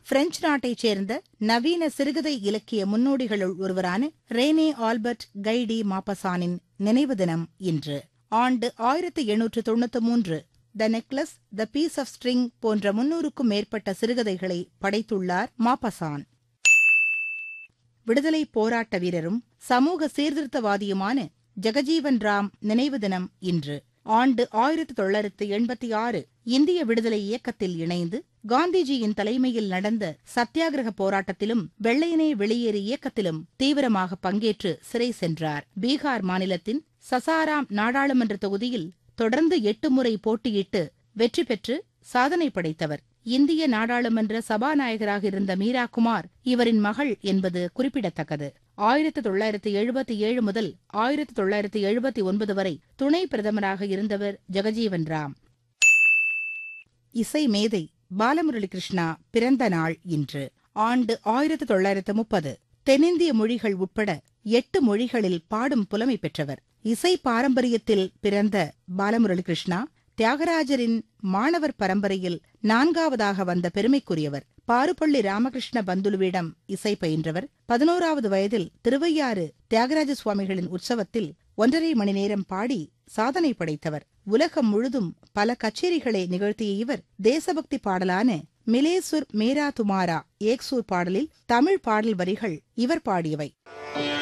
French நாட்டைச் சேர்ந்த நவீன சிறுகதை இலக்கிய முன்னோடிகளுள் ஒருவரான ரேனே ஆல்பர்ட் கைடி மாப்பசானின் நினைவு தினம் இன்று ஆண்டு ஆயிரத்து எண்ணூற்று தொண்ணூற்று மூன்று the necklace the piece of string போன்ற முன்னூறுக்கும் மேற்பட்ட சிறுகதைகளை படைத்துள்ளார் மாப்பசான் விடுதலை போராட்ட வீரரும் சமூக சீர்திருத்தவாதியுமான ஜெகஜீவன் ராம் நினைவு தினம் இன்று ஆண்டு ஆயிரத்து தொள்ளாயிரத்து எண்பத்தி ஆறு இந்திய விடுதலை இயக்கத்தில் இணைந்து காந்திஜியின் தலைமையில் நடந்த சத்தியாகிரக போராட்டத்திலும் வெள்ளையனே வெளியேறு இயக்கத்திலும் தீவிரமாக பங்கேற்று சிறை சென்றார் பீகார் மாநிலத்தின் சசாராம் நாடாளுமன்ற தொகுதியில் தொடர்ந்து எட்டு முறை போட்டியிட்டு வெற்றி பெற்று சாதனை படைத்தவர் இந்திய நாடாளுமன்ற சபாநாயகராக இருந்த மீரா குமார் இவரின் மகள் என்பது குறிப்பிடத்தக்கது ஆயிரத்து தொள்ளாயிரத்து எழுபத்தி ஏழு முதல் ஆயிரத்து தொள்ளாயிரத்து எழுபத்தி ஒன்பது வரை துணை பிரதமராக இருந்தவர் ஜெகஜீவன் ராம் இசை மேதை பாலமுரளி கிருஷ்ணா பிறந்த நாள் இன்று ஆண்டு ஆயிரத்து தொள்ளாயிரத்து முப்பது தென்னிந்திய மொழிகள் உட்பட எட்டு மொழிகளில் பாடும் புலமை பெற்றவர் இசை பாரம்பரியத்தில் பிறந்த பாலமுரளி கிருஷ்ணா தியாகராஜரின் மாணவர் பரம்பரையில் நான்காவதாக வந்த பெருமைக்குரியவர் பாருப்பள்ளி ராமகிருஷ்ண பந்துலுவிடம் இசை பயின்றவர் பதினோராவது வயதில் திருவையாறு தியாகராஜ சுவாமிகளின் உற்சவத்தில் ஒன்றரை மணி நேரம் பாடி சாதனை படைத்தவர் உலகம் முழுதும் பல கச்சேரிகளை நிகழ்த்திய இவர் தேசபக்தி பாடலான மிலேசுர் மேரா துமாரா ஏக்சூர் பாடலில் தமிழ் பாடல் வரிகள் இவர் பாடியவை